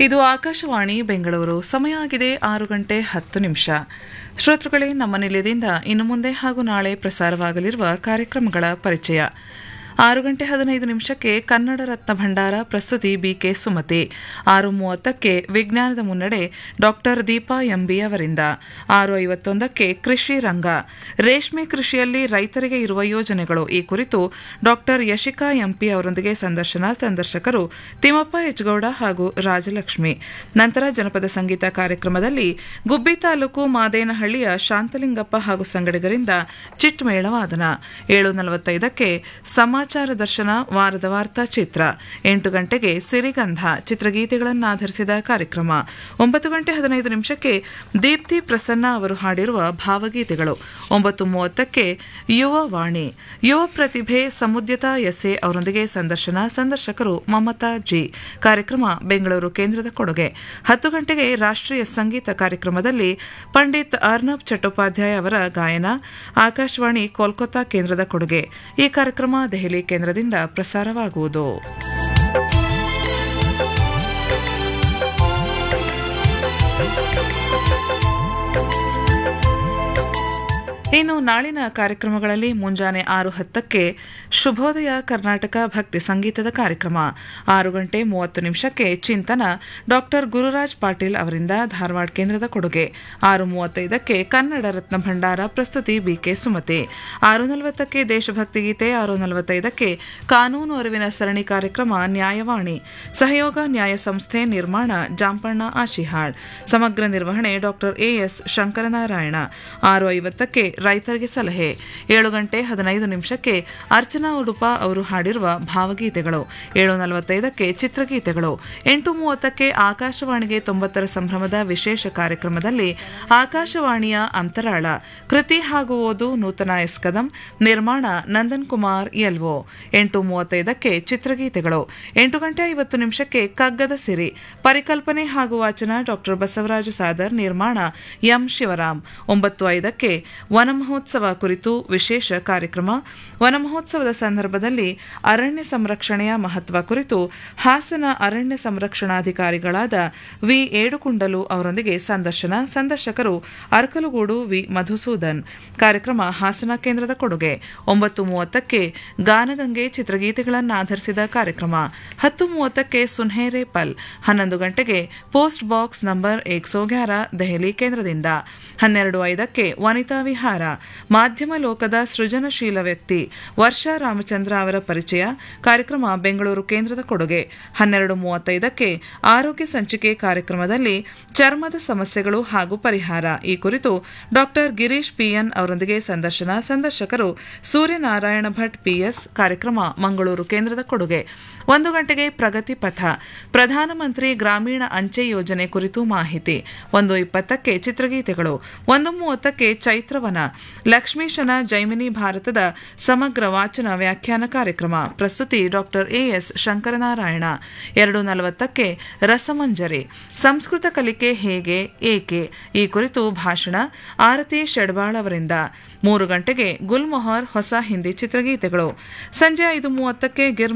ಇದು ಆಕಾಶವಾಣಿ ಬೆಂಗಳೂರು ಸಮಯ ಆಗಿದೆ ಆರು ಗಂಟೆ ಹತ್ತು ನಿಮಿಷ ಶ್ರೋತೃಗಳೇ ನಮ್ಮ ನಿಲಯದಿಂದ ಇನ್ನು ಮುಂದೆ ಹಾಗೂ ನಾಳೆ ಪ್ರಸಾರವಾಗಲಿರುವ ಕಾರ್ಯಕ್ರಮಗಳ ಪರಿಚಯ ಆರು ಗಂಟೆ ಹದಿನೈದು ನಿಮಿಷಕ್ಕೆ ಕನ್ನಡ ರತ್ನ ಭಂಡಾರ ಪ್ರಸ್ತುತಿ ಬಿಕೆ ಸುಮತಿ ಆರು ಮೂವತ್ತಕ್ಕೆ ವಿಜ್ಞಾನದ ಮುನ್ನಡೆ ಡಾಕ್ಟರ್ ದೀಪಾ ಎಂಬಿ ಅವರಿಂದ ಆರು ಐವತ್ತೊಂದಕ್ಕೆ ಕೃಷಿ ರಂಗ ರೇಷ್ಮೆ ಕೃಷಿಯಲ್ಲಿ ರೈತರಿಗೆ ಇರುವ ಯೋಜನೆಗಳು ಈ ಕುರಿತು ಡಾಕ್ಟರ್ ಯಶಿಕಾ ಎಂಪಿ ಅವರೊಂದಿಗೆ ಸಂದರ್ಶನ ಸಂದರ್ಶಕರು ತಿಮ್ಮಪ್ಪ ಎಚ್ಗೌಡ ಹಾಗೂ ರಾಜಲಕ್ಷ್ಮಿ ನಂತರ ಜನಪದ ಸಂಗೀತ ಕಾರ್ಯಕ್ರಮದಲ್ಲಿ ಗುಬ್ಬಿ ತಾಲೂಕು ಮಾದೇನಹಳ್ಳಿಯ ಶಾಂತಲಿಂಗಪ್ಪ ಹಾಗೂ ಸಂಗಡಿಗರಿಂದ ಚಿಟ್ ಮೇಳವಾದನ ಏಳು ನಲವತ್ತೈದಕ್ಕೆ ಸಮಾಚಾರ ದರ್ಶನ ವಾರದ ವಾರ್ತಾ ಚಿತ್ರ ಎಂಟು ಗಂಟೆಗೆ ಸಿರಿಗಂಧ ಚಿತ್ರಗೀತೆಗಳನ್ನಾಧರಿಸಿದ ಕಾರ್ಯಕ್ರಮ ಒಂಬತ್ತು ಗಂಟೆ ಹದಿನೈದು ನಿಮಿಷಕ್ಕೆ ದೀಪ್ತಿ ಪ್ರಸನ್ನ ಅವರು ಹಾಡಿರುವ ಭಾವಗೀತೆಗಳು ಒಂಬತ್ತು ಮೂವತ್ತಕ್ಕೆ ಯುವ ವಾಣಿ ಯುವ ಪ್ರತಿಭೆ ಸಮುದ್ಯತಾ ಎಸ್ಎ ಅವರೊಂದಿಗೆ ಸಂದರ್ಶನ ಸಂದರ್ಶಕರು ಮಮತಾ ಜಿ ಕಾರ್ಯಕ್ರಮ ಬೆಂಗಳೂರು ಕೇಂದ್ರದ ಕೊಡುಗೆ ಹತ್ತು ಗಂಟೆಗೆ ರಾಷ್ಟ್ರೀಯ ಸಂಗೀತ ಕಾರ್ಯಕ್ರಮದಲ್ಲಿ ಪಂಡಿತ್ ಅರ್ನಬ್ ಚಟ್ಟೋಪಾಧ್ಯಾಯ ಅವರ ಗಾಯನ ಆಕಾಶವಾಣಿ ಕೋಲ್ಕತ್ತಾ ಕೇಂದ್ರದ ಕೊಡುಗೆ ಈ ಕಾರ್ಯಕ್ರಮ ದೆಹಲಿ ಕೇಂದ್ರದಿಂದ ಪ್ರಸಾರವಾಗುವುದು ಇನ್ನು ನಾಳಿನ ಕಾರ್ಯಕ್ರಮಗಳಲ್ಲಿ ಮುಂಜಾನೆ ಆರು ಹತ್ತಕ್ಕೆ ಶುಭೋದಯ ಕರ್ನಾಟಕ ಭಕ್ತಿ ಸಂಗೀತದ ಕಾರ್ಯಕ್ರಮ ಆರು ಗಂಟೆ ಮೂವತ್ತು ನಿಮಿಷಕ್ಕೆ ಚಿಂತನ ಡಾಕ್ಟರ್ ಗುರುರಾಜ್ ಪಾಟೀಲ್ ಅವರಿಂದ ಧಾರವಾಡ ಕೇಂದ್ರದ ಕೊಡುಗೆ ಆರು ಮೂವತ್ತೈದಕ್ಕೆ ಕನ್ನಡ ರತ್ನ ಭಂಡಾರ ಪ್ರಸ್ತುತಿ ಬಿಕೆ ಸುಮತಿ ಆರು ನಲವತ್ತಕ್ಕೆ ದೇಶಭಕ್ತಿ ಗೀತೆ ಆರು ನಲವತ್ತೈದಕ್ಕೆ ಕಾನೂನು ಅರಿವಿನ ಸರಣಿ ಕಾರ್ಯಕ್ರಮ ನ್ಯಾಯವಾಣಿ ಸಹಯೋಗ ನ್ಯಾಯ ಸಂಸ್ಥೆ ನಿರ್ಮಾಣ ಜಾಂಪಣ್ಣ ಆಶಿಹಾಳ್ ಸಮಗ್ರ ನಿರ್ವಹಣೆ ಡಾಕ್ಟರ್ ಎಎಸ್ ಶಂಕರನಾರಾಯಣ ಆರು ಐವತ್ತಕ್ಕೆ ರೈತರಿಗೆ ಸಲಹೆ ಏಳು ಗಂಟೆ ಹದಿನೈದು ನಿಮಿಷಕ್ಕೆ ಅರ್ಚನಾ ಉಡುಪ ಅವರು ಹಾಡಿರುವ ಭಾವಗೀತೆಗಳು ಏಳು ನಲವತ್ತೈದಕ್ಕೆ ಚಿತ್ರಗೀತೆಗಳು ಎಂಟು ಮೂವತ್ತಕ್ಕೆ ಆಕಾಶವಾಣಿಗೆ ತೊಂಬತ್ತರ ಸಂಭ್ರಮದ ವಿಶೇಷ ಕಾರ್ಯಕ್ರಮದಲ್ಲಿ ಆಕಾಶವಾಣಿಯ ಅಂತರಾಳ ಕೃತಿ ಹಾಗೂ ಓದು ನೂತನ ಎಸ್ ಕದಂ ನಿರ್ಮಾಣ ನಂದನ್ ಕುಮಾರ್ ಎಲ್ಒ ಎಂಟು ಮೂವತ್ತೈದಕ್ಕೆ ಚಿತ್ರಗೀತೆಗಳು ಎಂಟು ಗಂಟೆ ಐವತ್ತು ನಿಮಿಷಕ್ಕೆ ಕಗ್ಗದ ಸಿರಿ ಪರಿಕಲ್ಪನೆ ಹಾಗೂ ವಾಚನ ಡಾಕ್ಟರ್ ಬಸವರಾಜ ಸಾದರ್ ನಿರ್ಮಾಣ ಎಂ ಶಿವರಾಮ್ ಒಂಬತ್ತು ಐದಕ್ಕೆ ವನಮಹೋತ್ಸವ ಕುರಿತು ವಿಶೇಷ ಕಾರ್ಯಕ್ರಮ ವನಮಹೋತ್ಸವದ ಸಂದರ್ಭದಲ್ಲಿ ಅರಣ್ಯ ಸಂರಕ್ಷಣೆಯ ಮಹತ್ವ ಕುರಿತು ಹಾಸನ ಅರಣ್ಯ ಸಂರಕ್ಷಣಾಧಿಕಾರಿಗಳಾದ ವಿ ಏಡುಕುಂಡಲು ಅವರೊಂದಿಗೆ ಸಂದರ್ಶನ ಸಂದರ್ಶಕರು ಅರ್ಕಲುಗೂಡು ವಿ ಮಧುಸೂದನ್ ಕಾರ್ಯಕ್ರಮ ಹಾಸನ ಕೇಂದ್ರದ ಕೊಡುಗೆ ಒಂಬತ್ತು ಮೂವತ್ತಕ್ಕೆ ಗಾನಗಂಗೆ ಚಿತ್ರಗೀತೆಗಳನ್ನಾಧರಿಸಿದ ಕಾರ್ಯಕ್ರಮ ಹತ್ತು ಮೂವತ್ತಕ್ಕೆ ಸುನ್ಹೇರೆ ಪಲ್ ಹನ್ನೊಂದು ಗಂಟೆಗೆ ಪೋಸ್ಟ್ ಬಾಕ್ಸ್ ನಂಬರ್ ಏಕ್ ಸೋ ಗ್ಯಾರ ದೆಹಲಿ ಕೇಂದ್ರದಿಂದ ಹನ್ನೆರಡು ಐದಕ್ಕೆ ವನಿತಾ ವಿಹಾರ ಮಾಧ್ಯಮ ಲೋಕದ ಸೃಜನಶೀಲ ವ್ಯಕ್ತಿ ವರ್ಷಾ ರಾಮಚಂದ್ರ ಅವರ ಪರಿಚಯ ಕಾರ್ಯಕ್ರಮ ಬೆಂಗಳೂರು ಕೇಂದ್ರದ ಕೊಡುಗೆ ಹನ್ನೆರಡು ಮೂವತ್ತೈದಕ್ಕೆ ಆರೋಗ್ಯ ಸಂಚಿಕೆ ಕಾರ್ಯಕ್ರಮದಲ್ಲಿ ಚರ್ಮದ ಸಮಸ್ಯೆಗಳು ಹಾಗೂ ಪರಿಹಾರ ಈ ಕುರಿತು ಡಾಕ್ಟರ್ ಗಿರೀಶ್ ಪಿಎನ್ ಅವರೊಂದಿಗೆ ಸಂದರ್ಶನ ಸಂದರ್ಶಕರು ಸೂರ್ಯನಾರಾಯಣ ಭಟ್ ಪಿಎಸ್ ಕಾರ್ಯಕ್ರಮ ಮಂಗಳೂರು ಕೇಂದ್ರದ ಕೊಡುಗೆ ಒಂದು ಗಂಟೆಗೆ ಪ್ರಗತಿ ಪಥ ಪ್ರಧಾನಮಂತ್ರಿ ಗ್ರಾಮೀಣ ಅಂಚೆ ಯೋಜನೆ ಕುರಿತು ಮಾಹಿತಿ ಒಂದು ಇಪ್ಪತ್ತಕ್ಕೆ ಚಿತ್ರಗೀತೆಗಳು ಒಂದು ಮೂವತ್ತಕ್ಕೆ ಚೈತ್ರವನ ಲಕ್ಷ್ಮೀಶನ ಜೈಮಿನಿ ಭಾರತದ ಸಮಗ್ರ ವಾಚನ ವ್ಯಾಖ್ಯಾನ ಕಾರ್ಯಕ್ರಮ ಪ್ರಸ್ತುತಿ ಡಾಕ್ಟರ್ ಎಎಸ್ ಶಂಕರನಾರಾಯಣ ಎರಡು ನಲವತ್ತಕ್ಕೆ ರಸಮಂಜರಿ ಸಂಸ್ಕೃತ ಕಲಿಕೆ ಹೇಗೆ ಏಕೆ ಈ ಕುರಿತು ಭಾಷಣ ಆರತಿ ಶೆಡ್ಬಾಳ್ ಅವರಿಂದ ಮೂರು ಗಂಟೆಗೆ ಗುಲ್ಮೊಹರ್ ಹೊಸ ಹಿಂದಿ ಚಿತ್ರಗೀತೆಗಳು ಸಂಜೆ ಐದು ಮೂವತ್ತಕ್ಕೆ ಗಿರ್